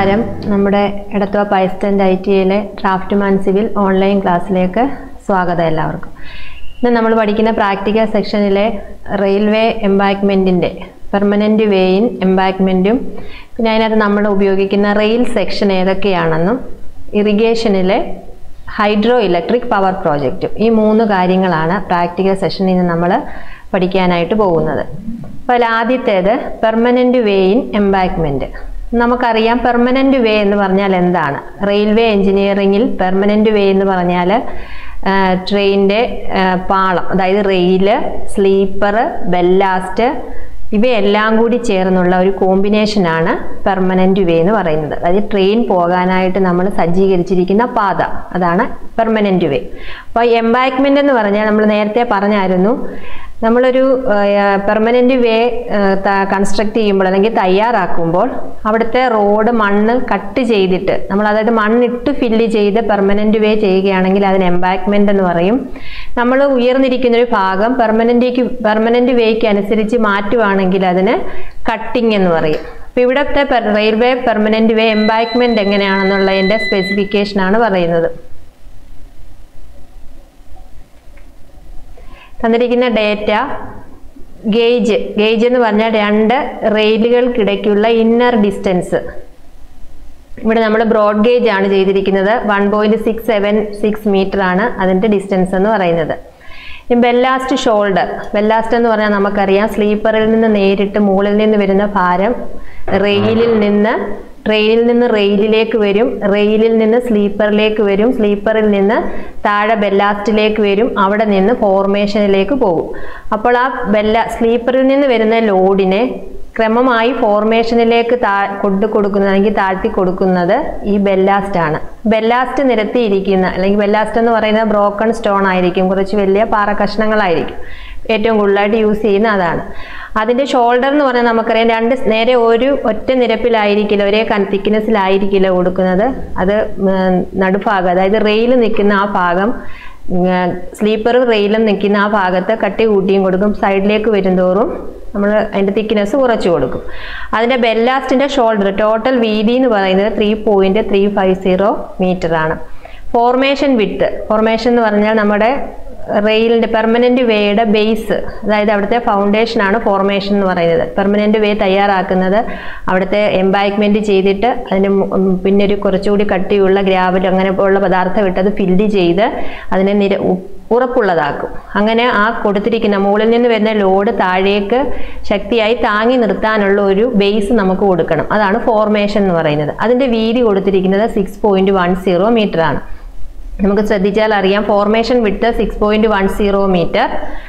നമസ്കാരം നമ്മുടെ എടത്തുവ പൈസ്റ്റൻ്റ് ഐ ടി ഐയിലെ ഡ്രാഫ്റ്റ്മാൻ സിവിൽ ഓൺലൈൻ ക്ലാസ്സിലേക്ക് സ്വാഗതം എല്ലാവർക്കും ഇന്ന് നമ്മൾ പഠിക്കുന്ന പ്രാക്ടിക്കൽ സെക്ഷനിലെ റെയിൽവേ എംബാക്ക്മെൻറ്റിൻ്റെ പെർമനൻ്റ് വേയും എംബാക്ക്മെൻറ്റും പിന്നെ അതിനകത്ത് നമ്മൾ ഉപയോഗിക്കുന്ന റെയിൽ സെക്ഷൻ ഏതൊക്കെയാണെന്നും ഇറിഗേഷനിലെ ഹൈഡ്രോ ഇലക്ട്രിക് പവർ പ്രോജക്റ്റും ഈ മൂന്ന് കാര്യങ്ങളാണ് പ്രാക്ടിക്കൽ സെഷനിൽ നിന്ന് നമ്മൾ പഠിക്കാനായിട്ട് പോകുന്നത് അപ്പോൾ അതിൽ ആദ്യത്തേത് പെർമനൻ്റ് വേ ഇൻ എംബാക്ക്മെൻറ്റ് നമുക്കറിയാം പെർമനൻ്റ് വേ എന്ന് പറഞ്ഞാൽ എന്താണ് റെയിൽവേ എഞ്ചിനീയറിങ്ങിൽ പെർമനൻ്റ് വേ എന്ന് പറഞ്ഞാൽ ട്രെയിനിൻ്റെ പാളം അതായത് റെയില് സ്ലീപ്പർ ബെല്ലാസ്റ്റ് ഇവയെല്ലാം കൂടി ചേർന്നുള്ള ഒരു കോമ്പിനേഷനാണ് പെർമനൻ്റ് വേ എന്ന് പറയുന്നത് അതായത് ട്രെയിൻ പോകാനായിട്ട് നമ്മൾ സജ്ജീകരിച്ചിരിക്കുന്ന പാത അതാണ് പെർമനൻ്റ് വേ അപ്പോൾ എംബാക്ക്മെൻ്റ് എന്ന് പറഞ്ഞാൽ നമ്മൾ നേരത്തെ പറഞ്ഞായിരുന്നു നമ്മളൊരു പെർമനൻ്റ് വേ കൺസ്ട്രക്ട് ചെയ്യുമ്പോൾ അല്ലെങ്കിൽ തയ്യാറാക്കുമ്പോൾ അവിടുത്തെ റോഡ് മണ്ണ് കട്ട് ചെയ്തിട്ട് നമ്മൾ അതായത് മണ്ണിട്ട് ഫില്ല് ചെയ്ത് പെർമനൻ്റ് വേ ചെയ്യുകയാണെങ്കിൽ അതിന് എംബാക്ക്മെൻ്റ് എന്ന് പറയും നമ്മൾ ഉയർന്നിരിക്കുന്ന ഒരു ഭാഗം പെർമനൻ്റേക്ക് പെർമനൻ്റ് വേക്ക് അനുസരിച്ച് മാറ്റുവാണെങ്കിൽ അതിന് കട്ടിങ് എന്ന് പറയും അപ്പോൾ ഇവിടുത്തെ റെയിൽവേ പെർമനൻ്റ് വേ എംബാക്ക്മെൻ്റ് എങ്ങനെയാണെന്നുള്ളതിൻ്റെ സ്പെസിഫിക്കേഷനാണ് പറയുന്നത് തന്നിരിക്കുന്ന ഡേറ്റ ഗേജ് ഗേജ് എന്ന് പറഞ്ഞാൽ രണ്ട് റെയിലുകൾക്കിടയ്ക്കുള്ള ഇന്നർ ഡിസ്റ്റൻസ് ഇവിടെ നമ്മൾ ബ്രോഡ് ഗേജ് ആണ് ചെയ്തിരിക്കുന്നത് one point six seven six metre ആണ് അതിൻ്റെ ഡിസ്റ്റൻസ് എന്ന് പറയുന്നത് ബെല്ലാസ്റ്റ് ഷോൾഡർ ബെല്ലാസ്റ്റ് എന്ന് പറഞ്ഞാൽ നമുക്കറിയാം സ്ലീപ്പറിൽ നിന്ന് നേരിട്ട് മുകളിൽ നിന്ന് വരുന്ന ഭാരം റെയിലിൽ നിന്ന് ട്രെയിനിൽ നിന്ന് റെയിലിലേക്ക് വരും റെയിലിൽ നിന്ന് സ്ലീപ്പറിലേക്ക് വരും സ്ലീപ്പറിൽ നിന്ന് താഴെ ബെല്ലാസ്റ്റിലേക്ക് വരും അവിടെ നിന്ന് ഫോർമേഷനിലേക്ക് പോകും അപ്പോൾ ആ ബെല്ല സ്ലീപ്പറിൽ നിന്ന് വരുന്ന ലോഡിനെ ക്രമമായി ഫോർമേഷനിലേക്ക് താ കൊണ്ടു കൊടുക്കുന്നത് അല്ലെങ്കിൽ താഴ്ത്തി കൊടുക്കുന്നത് ഈ ബെല്ലാസ്റ്റ് ആണ് ബെല്ലാസ്റ്റ് നിരത്തിയിരിക്കുന്ന അല്ലെങ്കിൽ ബെല്ലാസ്റ്റ് എന്ന് പറയുന്നത് ബ്രോക്കൺ സ്റ്റോൺ ആയിരിക്കും കുറച്ച് വലിയ പാറ കഷ്ണങ്ങളായിരിക്കും ഏറ്റവും കൂടുതലായിട്ട് യൂസ് ചെയ്യുന്ന അതാണ് അതിൻ്റെ ഷോൾഡർ എന്ന് പറഞ്ഞാൽ നമുക്കറിയാം രണ്ട് നേരെ ഒരു ഒറ്റ നിരപ്പിലായിരിക്കില്ല ഒരേ തിക്നെസ്സിലായിരിക്കില്ല കൊടുക്കുന്നത് അത് നടുഭാഗം അതായത് റെയിൽ നിൽക്കുന്ന ആ ഭാഗം സ്ലീപ്പറും റെയിലും നിൽക്കുന്ന ആ ഭാഗത്ത് കട്ടി കൂട്ടിയും കൊടുക്കും സൈഡിലേക്ക് വരുംതോറും നമ്മൾ അതിൻ്റെ തിക്നെസ് കുറച്ച് കൊടുക്കും അതിൻ്റെ ബെല്ലാസ്റ്റിൻ്റെ ഷോൾഡർ ടോട്ടൽ വീതി എന്ന് പറയുന്നത് three point three five zero metre ആണ് ഫോർമേഷൻ വിട്ട് ഫോർമേഷൻ എന്ന് പറഞ്ഞാൽ നമ്മുടെ റെയിലിൻ്റെ പെർമനൻ്റ് വേയുടെ ബേസ് അതായത് അവിടുത്തെ ഫൗണ്ടേഷനാണ് ഫോർമേഷൻ എന്ന് പറയുന്നത് പെർമനൻ്റ് വേ തയ്യാറാക്കുന്നത് അവിടുത്തെ എംബാക്ക്മെൻറ്റ് ചെയ്തിട്ട് അതിന് പിന്നെ ഒരു കുറച്ചുകൂടി കട്ടിയുള്ള ഗ്രാവൽ അങ്ങനെ ഉള്ള പദാർത്ഥം ഇട്ടത് ഫില്ല് ചെയ്ത് അതിനെ നിര ഉറപ്പുള്ളതാക്കും അങ്ങനെ ആ കൊടുത്തിരിക്കുന്ന മുകളിൽ നിന്ന് വരുന്ന ലോഡ് താഴേക്ക് ശക്തിയായി താങ്ങി നിർത്താനുള്ള ഒരു ബേസ് നമുക്ക് കൊടുക്കണം അതാണ് ഫോർമേഷൻ എന്ന് പറയുന്നത് അതിൻ്റെ വീതി കൊടുത്തിരിക്കുന്നത് six point one zero metre ആണ് നമുക്ക് ശ്രദ്ധിച്ചാൽ അറിയാം formation width six point one zero metre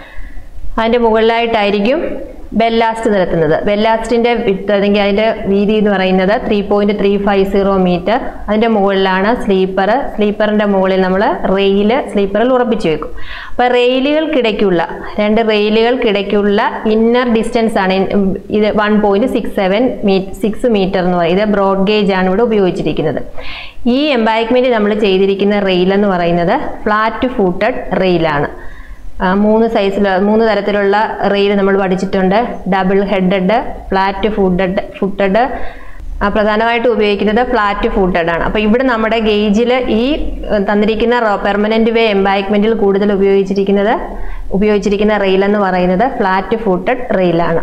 അതിൻ്റെ മുകളിലായിട്ടായിരിക്കും ബെല്ലാസ്റ്റ് നിരത്തുന്നത് ബെല്ലാസ്റ്റിൻ്റെ വിട്ട് അല്ലെങ്കിൽ അതിൻ്റെ വീതി എന്ന് പറയുന്നത് three point three five zero metre അതിൻ്റെ മുകളിലാണ് സ്ലീപ്പർ സ്ലീപ്പറിൻ്റെ മുകളിൽ നമ്മൾ റെയില് സ്ലീപ്പറിൽ ഉറപ്പിച്ച് വെക്കും അപ്പോൾ റെയിലുകൾക്കിടയ്ക്കുള്ള രണ്ട് റെയിലുകൾക്കിടയ്ക്കുള്ള ഇന്നർ ഡിസ്റ്റൻസ് ആണ് ഇത് വൺ പോയിൻറ്റ് സിക്സ് സെവൻ മീ സിക്സ് മീറ്റർ എന്ന് പറയുന്നത് ഇത് ബ്രോഡ് ഗേജ് ആണ് ഇവിടെ ഉപയോഗിച്ചിരിക്കുന്നത് ഈ എംബാക്ക്മെൻറ്റ് നമ്മൾ ചെയ്തിരിക്കുന്ന റെയിൽ എന്ന് പറയുന്നത് ഫ്ലാറ്റ് ഫൂട്ടഡ് റെയിലാണ് മൂന്ന് സൈസിൽ മൂന്ന് തരത്തിലുള്ള റെയിൽ നമ്മൾ പഠിച്ചിട്ടുണ്ട് double headed flat footed footed പ്രധാനമായിട്ട് ഉപയോഗിക്കുന്നത് ഫ്ലാറ്റ് ഫുട്ടഡ് ആണ് അപ്പോൾ ഇവിടെ നമ്മുടെ ഗേജിൽ ഈ തന്നിരിക്കുന്ന പെർമനൻ്റ് വേ എംബാക്ക്മെൻറ്റിൽ കൂടുതൽ ഉപയോഗിച്ചിരിക്കുന്നത് ഉപയോഗിച്ചിരിക്കുന്ന റെയിൽ എന്ന് പറയുന്നത് ഫ്ലാറ്റ് ഫുട്ടഡ് റെയിലാണ്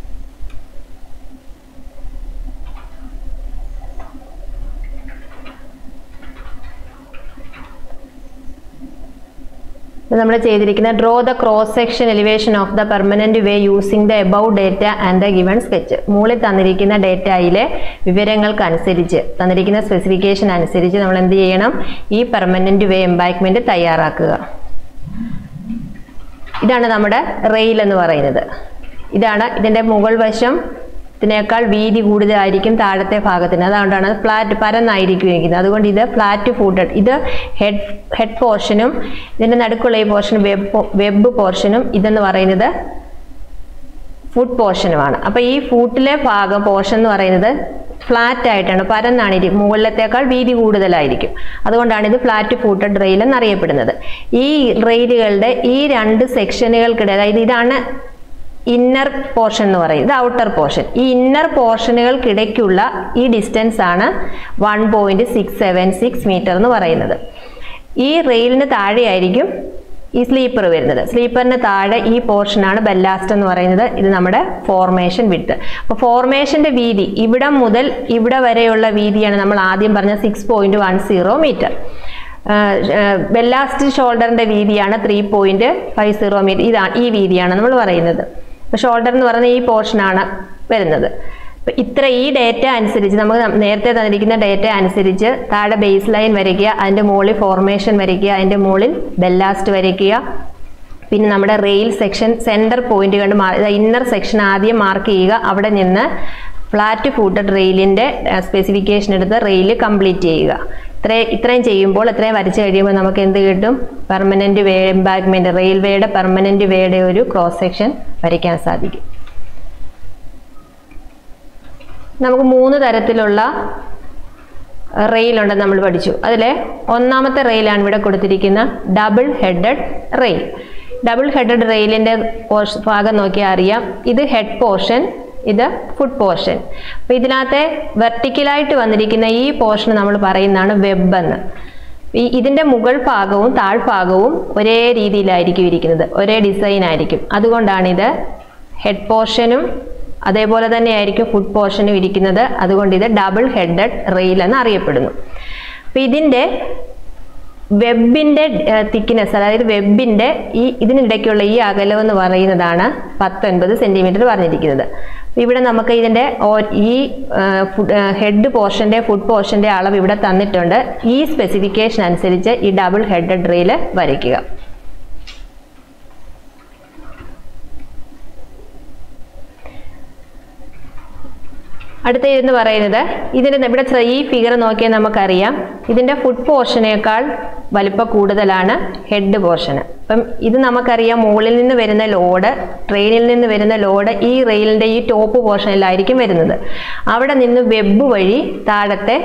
നമ്മൾ ചെയ്തിരിക്കുന്ന draw the cross section elevation of the permanent way using the above data and the given sketch മുകളിൽ തന്നിരിക്കുന്ന ഡേറ്റയിലെ വിവരങ്ങൾക്കനുസരിച്ച് തന്നിരിക്കുന്ന സ്പെസിഫിക്കേഷൻ അനുസരിച്ച് നമ്മൾ എന്ത് ചെയ്യണം ഈ പെർമനന്റ് വേ എംബാക്ക്മെന്റ് തയ്യാറാക്കുക ഇതാണ് നമ്മുടെ റെയിൽ എന്ന് പറയുന്നത് ഇതാണ് ഇതിൻ്റെ മുകൾ വശം ഇതിനേക്കാൾ വീതി കൂടുതലായിരിക്കും താഴത്തെ ഭാഗത്തിന് അതുകൊണ്ടാണ് ഫ്ലാറ്റ് പരന്നായിരിക്കും ഇരിക്കുന്നത് അതുകൊണ്ട് ഇത് ഫ്ലാറ്റ് ഫൂട്ടഡ് ഇത് ഹെഡ് ഹെഡ് പോർഷനും ഇതിൻ്റെ നടുക്കുള്ള ഈ പോർഷൻ വെബ് വെബ് പോർഷനും ഇതെന്ന് പറയുന്നത് ഫുഡ് പോർഷനുമാണ് അപ്പോൾ ഈ ഫൂട്ടിലെ ഭാഗം പോർഷൻ എന്ന് പറയുന്നത് ഫ്ലാറ്റ് ആയിട്ടാണ് പരന്നാണ് ഇരി മുകളിലത്തേക്കാൾ വീതി കൂടുതലായിരിക്കും അതുകൊണ്ടാണ് ഇത് ഫ്ലാറ്റ് ഫൂട്ടഡ് റെയിൽ എന്നറിയപ്പെടുന്നത് ഈ റെയിലുകളുടെ ഈ രണ്ട് സെക്ഷനുകൾക്കിടെ അതായത് ഇതാണ് ഇന്നർ പോർഷൻ എന്ന് പറയും ഇത് ഔട്ടർ പോർഷൻ ഈ ഇന്നർ പോർഷനുകൾക്കിടയ്ക്കുള്ള ഈ ഡിസ്റ്റൻസ് ആണ് one point six seven six metre എന്ന് പറയുന്നത് ഈ റെയിലിന് താഴെയായിരിക്കും ഈ സ്ലീപ്പർ വരുന്നത് സ്ലീപ്പറിന് താഴെ ഈ പോർഷനാണ് ബെല്ലാസ്റ്റ് എന്ന് പറയുന്നത് ഇത് നമ്മുടെ ഫോർമേഷൻ വിട്ട് അപ്പോൾ ഫോർമേഷന്റെ വീതി ഇവിടം മുതൽ ഇവിടെ വരെയുള്ള വീതിയാണ് നമ്മൾ ആദ്യം പറഞ്ഞ six point one zero metre ballast ഷോൾഡറിന്റെ വീതിയാണ് three point five zero metre ഇതാണ് ഈ വീതിയാണ് നമ്മൾ പറയുന്നത് അപ്പോൾ ഷോൾഡർ എന്ന് പറയുന്ന ഈ പോർഷനാണ് വരുന്നത് അപ്പൊ ഇത്ര ഈ ഡേറ്റ അനുസരിച്ച് നമുക്ക് നം- നേരത്തെ തന്നിരിക്കുന്ന ഡേറ്റ അനുസരിച്ച് താഴെ ബേസ് ലൈൻ വരയ്ക്കുക അതിന്റെ മുകളിൽ ഫോർമേഷൻ വരയ്ക്കുക അതിന്റെ മുകളിൽ ബെല്ലാസ്റ്റ് വരയ്ക്കുക പിന്നെ നമ്മുടെ റെയിൽ സെക്ഷൻ സെന്റർ പോയിന്റ് കണ്ട് ഇന്നർ സെക്ഷൻ ആദ്യം മാർക്ക് ചെയ്യുക അവിടെ നിന്ന് ഫ്ലാറ്റ് ഫൂട്ടഡ് റെയിലിന്റെ സ്പെസിഫിക്കേഷൻ എടുത്ത് റെയിൽ കംപ്ലീറ്റ് ചെയ്യുക ഇത്ര ഇത്രയും ചെയ്യുമ്പോൾ ഇത്രയും വരച്ച് കഴിയുമ്പോൾ നമുക്ക് എന്ത് കിട്ടും പെർമനന്റ് വേ എംബാഗ്മെന്റ് റെയിൽവേയുടെ പെർമനന്റ് വേയുടെ ഒരു ക്രോസ് സെക്ഷൻ വരയ്ക്കാൻ സാധിക്കും നമുക്ക് മൂന്ന് തരത്തിലുള്ള റെയിലുണ്ടെന്ന് നമ്മൾ പഠിച്ചു അതിലെ ഒന്നാമത്തെ റെയിലാണ് ഇവിടെ കൊടുത്തിരിക്കുന്ന double headed rail double headed റെയിലിൻ്റെ ഭാഗം നോക്കിയാൽ അറിയാം ഇത് ഹെഡ് പോർഷൻ ഇത് ഫുഡ് പോർഷൻ അപ്പോൾ ഇതിനകത്തെ വെർട്ടിക്കലായിട്ട് വന്നിരിക്കുന്ന ഈ പോർഷൻ നമ്മൾ പറയുന്നതാണ് വെബ് എന്ന് ഈ ഇതിൻ്റെ മുകൾ ഭാഗവും താഴ്ഭാഗവും ഒരേ രീതിയിലായിരിക്കും ഇരിക്കുന്നത് ഒരേ ഡിസൈൻ ആയിരിക്കും അതുകൊണ്ടാണിത് ഹെഡ് പോർഷനും അതേപോലെ തന്നെ ആയിരിക്കും ഫുഡ് പോർഷനും ഇരിക്കുന്നത് അതുകൊണ്ട് ഇത് ഡബിൾ ഹെഡഡ് റെയിൽ എന്ന് അറിയപ്പെടുന്നു അപ്പൊ ഇതിന്റെ വെബിന്റെ തിക്നെസ് അതായത് വെബിന്റെ ഈ ഇതിനിടയ്ക്കുള്ള ഈ അകലം എന്ന് പറയുന്നതാണ് പത്തൊൻപത് സെന്റിമീറ്റർ പറഞ്ഞിരിക്കുന്നത് അപ്പൊ ഇവിടെ നമുക്ക് ഇതിന്റെ ഓ- ഈ ഹെഡ് പോർഷന്റെ ഫുഡ് പോർഷന്റെ അളവ് ഇവിടെ തന്നിട്ടുണ്ട് ഈ സ്പെസിഫിക്കേഷൻ അനുസരിച്ച് ഈ ഡബിൾ ഹെഡഡ് റെയിൽ വരയ്ക്കുക അടുത്ത ഇതെന്ന് പറയുന്നത് ഇതിന്റെ ഇവിടെ ചെ- ഈ ഫിഗർ നോക്കിയാൽ നമുക്കറിയാം ഇതിന്റെ ഫുഡ് പോർഷനേക്കാൾ വലിപ്പ കൂടുതലാണ് ഹെഡ് പോർഷൻ അപ്പം ഇത് നമുക്കറിയാം മുകളിൽ നിന്ന് വരുന്ന ലോഡ് ട്രെയിനിൽ നിന്ന് വരുന്ന ലോഡ് ഈ റെയിലിന്റെ ഈ ടോപ്പ് പോർഷനിലായിരിക്കും വരുന്നത് അവിടെ നിന്ന് വെബ് വഴി താഴത്തെ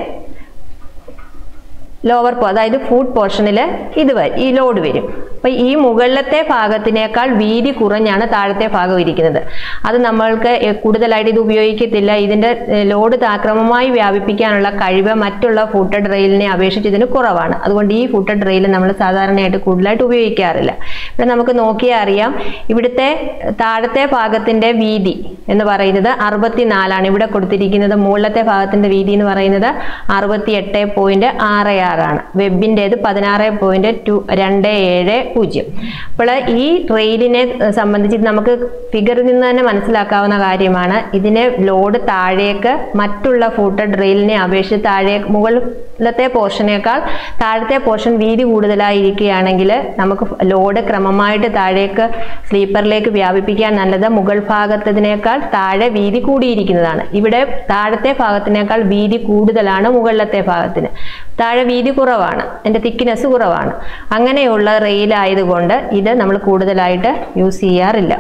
ലോവർ പോ അതായത് ഫുഡ് പോർഷനിൽ ഇത് വരും ഈ ലോഡ് വരും അപ്പൊ ഈ മുകളിലത്തെ ഭാഗത്തിനേക്കാൾ വീതി കുറഞ്ഞാണ് താഴത്തെ ഭാഗം ഇരിക്കുന്നത് അത് നമ്മൾക്ക് എ- കൂടുതലായിട്ട് ഇത് ഉപയോഗിക്കത്തില്ല ഇതിന്റെ ലോഡ് ക്രമമായി വ്യാപിപ്പിക്കാനുള്ള കഴിവ് മറ്റുള്ള ഫുട്ടഡ് റെയിലിനെ അപേക്ഷിച്ച് ഇതിന് കുറവാണ് അതുകൊണ്ട് ഈ ഫുട്ടഡ് റെയിൽ നമ്മൾ സാധാരണയായിട്ട് കൂടുതലായിട്ട് ഉപയോഗിക്കാറില്ല ഇവിടെ നമുക്ക് നോക്കിയാൽ അറിയാം ഇവിടുത്തെ താഴത്തെ ഭാഗത്തിന്റെ വീതി എന്ന് പറയുന്നത് അറുപത്തിനാലാണ് ഇവിടെ കൊടുത്തിരിക്കുന്നത് മുകളിലത്തെ ഭാഗത്തിന്റെ വീതി എന്ന് പറയുന്നത് അറുപത്തി എട്ട് പോയിന്റ് ആറ് ആറാണ് വെബിൻ്റെത് പതിനാറ് പോയിന്റ് ടു രണ്ട് ഏഴ് പൂജ്യം അപ്പോൾ ഈ റെയിലിനെ സംബന്ധിച്ച് ഇത് നമുക്ക് ഫിഗറിൽ നിന്ന് തന്നെ മനസ്സിലാക്കാവുന്ന കാര്യമാണ് ഇതിനെ ലോഡ് താഴേക്ക് മറ്റുള്ള ഫൂട്ടഡ് റെയിലിനെ അപേക്ഷിച്ച് താഴെ മുകളിലത്തെ പോർഷനേക്കാൾ താഴത്തെ പോർഷൻ വീതി കൂടുതലായിരിക്കുകയാണെങ്കിൽ നമുക്ക് ലോഡ് ക്രമമായിട്ട് താഴേക്ക് സ്ലീപ്പറിലേക്ക് വ്യാപിപ്പിക്കാൻ നല്ലത് മുകൾ ഭാഗത്തതിനേക്കാൾ താഴെ വീതി കൂടിയിരിക്കുന്നതാണ് ഇവിടെ താഴത്തെ ഭാഗത്തിനേക്കാൾ വീതി കൂടുതലാണ് മുകളിലത്തെ ഭാഗത്തിന് താഴെ വീതി കുറവാണ് എൻ്റെ തിക്നെസ് കുറവാണ് അങ്ങനെയുള്ള റെയിലായതുകൊണ്ട് ഇത് നമ്മൾ കൂടുതലായിട്ട് യൂസ് ചെയ്യാറില്ല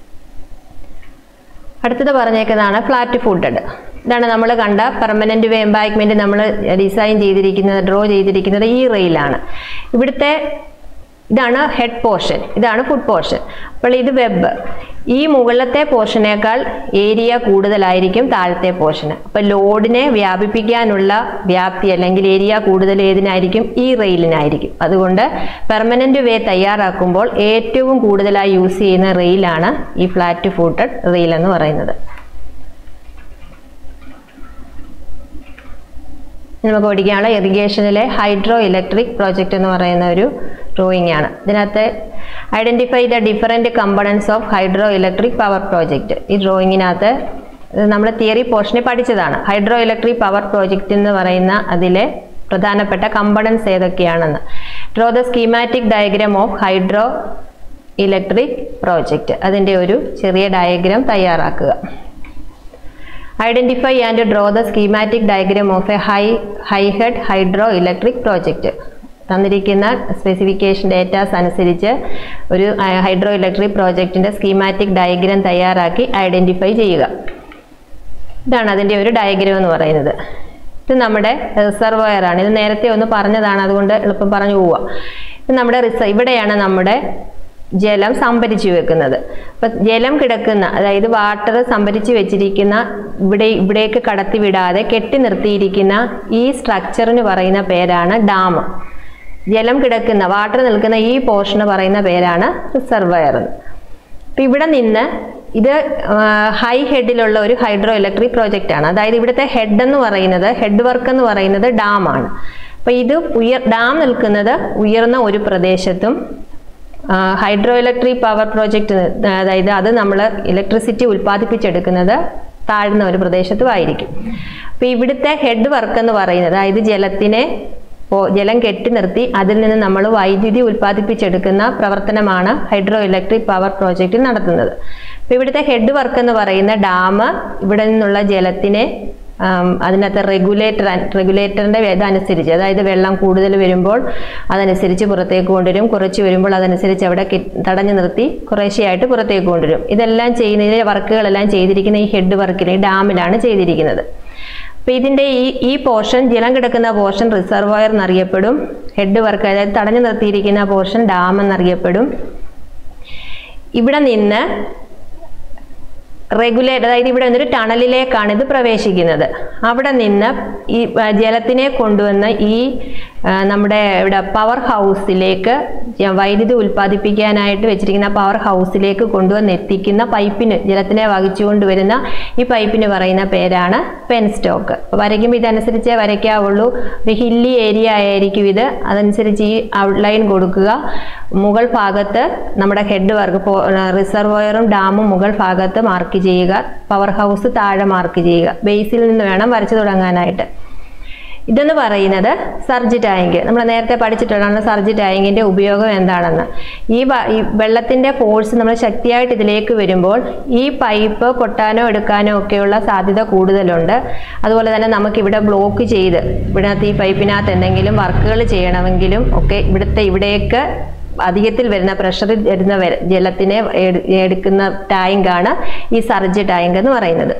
അടുത്തത് പറഞ്ഞേക്കുന്നതാണ് ഫ്ലാറ്റ് ഫുട്ടഡ് ഇതാണ് നമ്മൾ കണ്ട പെർമനന്റ് വേ എംബാക്ക്മെന്റ് നമ്മൾ ഡിസൈൻ ചെയ്തിരിക്കുന്നത് ഡ്രോ ചെയ്തിരിക്കുന്നത് ഈ റെയിലാണ് ഇവിടുത്തെ ഇതാണ് ഹെഡ് പോർഷൻ ഇതാണ് ഫുഡ് പോർഷൻ അപ്പോൾ ഇത് വെബ് ഈ മുകളിലത്തെ പോർഷനേക്കാൾ ഏരിയ കൂടുതലായിരിക്കും താഴത്തെ പോർഷന് അപ്പോൾ ലോഡിനെ വ്യാപിപ്പിക്കാനുള്ള വ്യാപ്തി അല്ലെങ്കിൽ ഏരിയ കൂടുതൽ ഏതിനായിരിക്കും ഈ റെയിലിനായിരിക്കും അതുകൊണ്ട് പെർമനന്റ് വേ തയ്യാറാക്കുമ്പോൾ ഏറ്റവും കൂടുതലായി യൂസ് ചെയ്യുന്ന റെയിലാണ് ഈ ഫ്ലാറ്റ് ഫൂട്ടഡ് റെയിൽ എന്ന് പറയുന്നത് നമുക്ക് പഠിക്കാനുള്ള ഇറിഗേഷനിലെ ഹൈഡ്രോ ഇലക്ട്രിക് പ്രോജക്റ്റ് എന്ന് പറയുന്ന ഒരു ഡ്രോയിങ് ആണ് ഇതിനകത്ത് identify the different components of hydro electric power project ഈ ഡ്രോയിങ്ങിനകത്ത് നമ്മൾ തിയറി പോർഷനെ പഠിച്ചതാണ് ഹൈഡ്രോ ഇലക്ട്രിക് പവർ പ്രോജക്റ്റ് എന്ന് പറയുന്ന അതിലെ പ്രധാനപ്പെട്ട കമ്പണൻസ് ഏതൊക്കെയാണെന്ന് draw the schematic diagram of hydro electric project അതിൻ്റെ ഒരു ചെറിയ ഡയഗ്രാം തയ്യാറാക്കുക identify and draw the schematic diagram of a hi hi head hydro electric project തന്നിരിക്കുന്ന സ്പെസിഫിക്കേഷൻ ഡേറ്റാസ് അനുസരിച്ച് ഒരു ഹൈഡ്രോ ഇലക്ട്രിക് പ്രോജക്റ്റിന്റെ സ്കീമാറ്റിക് ഡയഗ്രാം തയ്യാറാക്കി ഐഡന്റിഫൈ ചെയ്യുക ഇതാണ് അതിൻ്റെ ഒരു ഡയഗ്രാം എന്ന് പറയുന്നത് ഇത് നമ്മുടെ റിസർവയർ ആണ് ഇത് നേരത്തെ ഒന്ന് പറഞ്ഞതാണ് അതുകൊണ്ട് എളുപ്പം പറഞ്ഞു പോവുക ഇത് നമ്മുടെ റിസ ഇവിടെയാണ് നമ്മുടെ ജലം സംഭരിച്ചു വെക്കുന്നത് അപ്പൊ ജലം കിടക്കുന്ന അതായത് വാട്ടർ സംഭരിച്ചു വെച്ചിരിക്കുന്ന ഇവിടെ ഇവിടേക്ക് കടത്തിവിടാതെ കെട്ടി നിർത്തിയിരിക്കുന്ന ഈ സ്ട്രക്ചറിന് പറയുന്ന പേരാണ് ഡാം ജലം കിടക്കുന്ന വാട്ടർ നിൽക്കുന്ന ഈ പോർഷന് പറയുന്ന പേരാണ് റിസർവയർ അപ്പൊ ഇവിടെ നിന്ന് ഇത് ഹൈ ഹെഡിലുള്ള ഒരു ഹൈഡ്രോ ഇലക്ട്രിക് പ്രോജക്റ്റ് ആണ് അതായത് ഇവിടുത്തെ ഹെഡ് എന്ന് പറയുന്നത് ഹെഡ് വർക്ക് എന്ന് പറയുന്നത് ഡാം ആണ് അപ്പൊ ഇത് ഉയർ ഡാം നിൽക്കുന്നത് ഉയർന്ന ഒരു പ്രദേശത്തും ഹൈഡ്രോ ഇലക്ട്രിക് പവർ പ്രോജക്റ്റ് അതായത് അത് നമ്മൾ ഇലക്ട്രിസിറ്റി ഉൽപ്പാദിപ്പിച്ചെടുക്കുന്നത് താഴ്ന്ന ഒരു പ്രദേശത്തും ആയിരിക്കും അപ്പൊ ഇവിടുത്തെ ഹെഡ് വർക്ക് എന്ന് പറയുന്നത് അതായത് ജലത്തിനെ പോ- ജലം കെട്ടി നിർത്തി അതിൽ നിന്ന് നമ്മൾ വൈദ്യുതി ഉൽപ്പാദിപ്പിച്ചെടുക്കുന്ന പ്രവർത്തനമാണ് ഹൈഡ്രോ ഇലക്ട്രിക് പവർ പ്രോജക്റ്റിൽ നടത്തുന്നത് അപ്പൊ ഇവിടുത്തെ ഹെഡ് വർക്ക് എന്ന് പറയുന്ന ഡാം ഇവിടെ നിന്നുള്ള ജലത്തിനെ ആം, അതിനകത്ത് റെഗുലേറ്റർ റെഗുലേറ്ററിന്റെ ഇതനുസരിച്ച് അതായത് വെള്ളം കൂടുതൽ വരുമ്പോൾ അതനുസരിച്ച് പുറത്തേക്ക് കൊണ്ടുവരും കുറച്ച് വരുമ്പോൾ അതനുസരിച്ച് അവിടെ കെ- തടഞ്ഞു നിർത്തി കുറേശ്ശെയായിട്ട് പുറത്തേക്ക് കൊണ്ടുവരും ഇതെല്ലാം ചെയ്യുന്ന ഇതിലെ വർക്കുകളെല്ലാം ചെയ്തിരിക്കുന്ന ഈ ഹെഡ് വർക്കിൽ ഈ ഡാമിലാണ് ചെയ്തിരിക്കുന്നത് അപ്പൊ ഇതിന്റെ ഈ ഈ പോർഷൻ ജലം കിടക്കുന്ന പോർഷൻ റിസർവോയർ എന്നറിയപ്പെടും ഹെഡ് വർക്ക് അതായത് തടഞ്ഞു നിർത്തിയിരിക്കുന്ന പോർഷൻ ഡാം എന്നറിയപ്പെടും ഇവിടെ നിന്ന് റെഗുലേറ്റ് അതായത് ഇവിടെ നിന്നൊരു ടണലിലേക്കാണ് ഇത് പ്രവേശിക്കുന്നത് അവിടെ നിന്ന് ഈ ആ, ജലത്തിനെ കൊണ്ടുവന്ന് ഈ ആ, നമ്മുടെ ഇവിടെ പവർ ഹൗസിലേക്ക് ജ- വൈദ്യുതി ഉൽപ്പാദിപ്പിക്കാനായിട്ട് വെച്ചിരിക്കുന്ന പവർ ഹൗസിലേക്ക് കൊണ്ടുവന്ന് എത്തിക്കുന്ന പൈപ്പിന് ജലത്തിനെ വഹിച്ചുകൊണ്ട് വരുന്ന ഈ പൈപ്പിന് പറയുന്ന പേരാണ് പെൻ സ്റ്റോക്ക് വരയ്ക്കുമ്പോൾ ഇതനുസരിച്ചേ വരയ്ക്കാവുള്ളൂ ഒരു ഹില്ലി ഏരിയ ആയിരിക്കും ഇത് അതനുസരിച്ച് ഈ ഔട്ട്ലൈൻ കൊടുക്കുക മുകൾ ഭാഗത്ത് നമ്മുടെ ഹെഡ് വർക്ക് റിസർവോയറും ഡാമും മുകൾ ഭാഗത്ത് മാർക്ക് ചെയ്യുക പവർ ഹൗസ് താഴെ മാർക്ക് ചെയ്യുക ബേസിൽ നിന്ന് വേണം വരച്ചു തുടങ്ങാനായിട്ട് ഇതെന്ന് പറയുന്നത് സർജ് ടാങ്ക് നമ്മൾ നേരത്തെ പഠിച്ചിട്ടുള്ളതാണ് സർജ് ടാങ്കിന്റെ ഉപയോഗം എന്താണെന്ന് ഈ വ- ഈ വെള്ളത്തിന്റെ ഫോഴ്സ് നമ്മൾ ശക്തിയായിട്ട് ഇതിലേക്ക് വരുമ്പോൾ ഈ പൈപ്പ് പൊട്ടാനോ എടുക്കാനോ ഒക്കെയുള്ള സാധ്യത കൂടുതലുണ്ട് അതുപോലെ തന്നെ നമുക്ക് ഇവിടെ ബ്ലോക്ക് ചെയ്ത് ഇവിടത്തെ ഈ പൈപ്പിനകത്ത് എന്തെങ്കിലും വർക്കുകൾ ചെയ്യണമെങ്കിലും ഒക്കെ ഇവിടുത്തെ ഇവിടേക്ക് അധികത്തിൽ വരുന്ന പ്രഷറിൽ വരുന്ന വര- ജലത്തിനെ എടു- എടുക്കുന്ന ടാങ്കാണ് ഈ സർജ് ടാങ്ക് എന്ന് പറയുന്നത്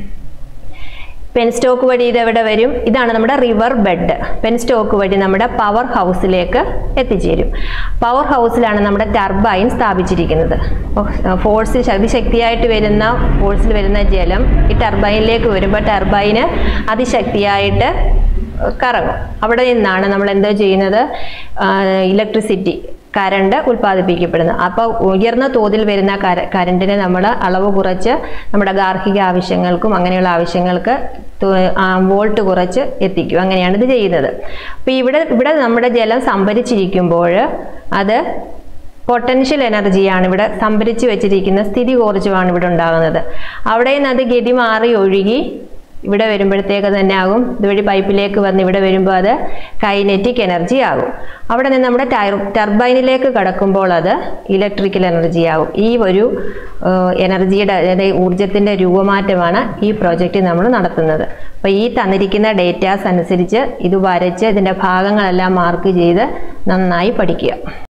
പെൻ സ്റ്റോക്ക് വഴി ഇത് എവിടെ വരും ഇതാണ് നമ്മുടെ റിവർ ബെഡ് പെൻ സ്റ്റോക്ക് വഴി നമ്മുടെ പവർ ഹൗസിലേക്ക് എത്തിച്ചേരും പവർ ഹൗസിലാണ് നമ്മുടെ ടർബൈൻ സ്ഥാപിച്ചിരിക്കുന്നത് ഫോഴ്സിൽ അതിശക്തിയായിട്ട് വരുന്ന ഫോഴ്സിൽ വരുന്ന ജലം ഈ ടർബൈനിലേക്ക് വരുമ്പോൾ ടർബൈന് അതിശക്തിയായിട്ട് കറങ്ങും അവിടെ നിന്നാണ് നമ്മൾ എന്താ ചെയ്യുന്നത് ഇലക്ട്രിസിറ്റി കരണ്ട് ഉൽപ്പാദിപ്പിക്കപ്പെടുന്നത് അപ്പോൾ ഉയർന്ന തോതിൽ വരുന്ന കര കരണ്ടിനെ നമ്മൾ അളവ് കുറച്ച് നമ്മുടെ ഗാർഹിക ആവശ്യങ്ങൾക്കും അങ്ങനെയുള്ള ആവശ്യങ്ങൾക്ക് വോൾട്ട് കുറച്ച് എത്തിക്കും അങ്ങനെയാണ് ഇത് ചെയ്യുന്നത് അപ്പോൾ ഇവിടെ ഇവിടെ നമ്മുടെ ജലം സംഭരിച്ചിരിക്കുമ്പോൾ അത് പൊട്ടൻഷ്യൽ എനർജിയാണ് ഇവിടെ സംഭരിച്ചു വെച്ചിരിക്കുന്ന സ്ഥിതി ഊർജ്ജമാണ് ഇവിടെ ഉണ്ടാകുന്നത് അവിടെ നിന്ന് അത് ഗതി മാറി ഒഴുകി ഇവിടെ വരുമ്പോഴത്തേക്ക് തന്നെ ആകും ഇതുവഴി പൈപ്പിലേക്ക് വന്ന് ഇവിടെ വരുമ്പോൾ അത് കൈനറ്റിക് എനർജി ആകും അവിടെ നിന്ന് നമ്മുടെ ടയർ ടർബൈനിലേക്ക് കടക്കുമ്പോൾ അത് ഇലക്ട്രിക്കൽ എനർജി ആകും ഈ ഒരു ഏഹ്, എനർജിയുടെ അതായത് ഊർജത്തിൻ്റെ രൂപമാറ്റമാണ് ഈ പ്രോജക്റ്റ് നമ്മൾ നടത്തുന്നത് അപ്പോൾ ഈ തന്നിരിക്കുന്ന ഡേറ്റാസ് അനുസരിച്ച് ഇത് വരച്ച് ഇതിൻ്റെ ഭാഗങ്ങളെല്ലാം മാർക്ക് ചെയ്ത് നന്നായി പഠിക്കുക